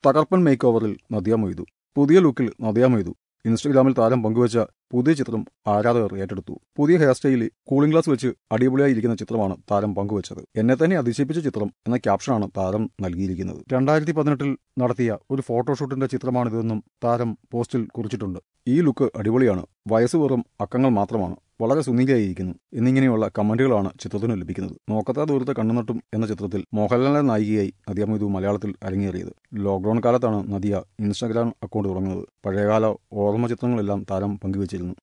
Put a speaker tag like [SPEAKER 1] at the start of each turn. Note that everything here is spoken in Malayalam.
[SPEAKER 1] തകർപ്പൻ മേക്ക് ഓവറിൽ നദിയ മൊയ്തു പുതിയ ലുക്കിൽ നദിയ മൊയ്തു ഇൻസ്റ്റഗ്രാമിൽ താരം പങ്കുവച്ച പുതിയ ചിത്രം ആരാധകർ ഏറ്റെടുത്തു പുതിയ ഹെയർ സ്റ്റൈലിൽ കൂളിംഗ് ഗ്ലാസ് വെച്ച് അടിപൊളിയായി ഇരിക്കുന്ന ചിത്രമാണ് താരം പങ്കുവച്ചത് എന്നെ തന്നെ അതിശയിപ്പിച്ച ചിത്രം എന്ന ക്യാപ്ഷനാണ് താരം നൽകിയിരിക്കുന്നത് രണ്ടായിരത്തി പതിനെട്ടിൽ നടത്തിയ ഒരു ഫോട്ടോഷൂട്ടിന്റെ ചിത്രമാണിതെന്നും താരം പോസ്റ്റിൽ കുറിച്ചിട്ടുണ്ട് ഈ ലുക്ക് അടിപൊളിയാണ് വയസ്സ് വെറും അക്കങ്ങൾ മാത്രമാണ് വളരെ സുന്ദരിയായിരിക്കുന്നു എന്നിങ്ങനെയുള്ള കമന്റുകളാണ് ചിത്രത്തിന് ലഭിക്കുന്നത് നോക്കത്താ ദൂരത്തെ കണ്ണുനട്ടും എന്ന ചിത്രത്തിൽ മോഹൻലാലിന്റെ നായികയായി നദിയ മൊയ്തു മലയാളത്തിൽ അരങ്ങേറിയത് ലോക്ക്ഡൌൺ കാലത്താണ് നദിയ ഇൻസ്റ്റാഗ്രാം അക്കൗണ്ട് തുടങ്ങുന്നത് പഴയകാല ഓർമ്മ ചിത്രങ്ങളെല്ലാം താരം പങ്കുവച്ചിരുന്നു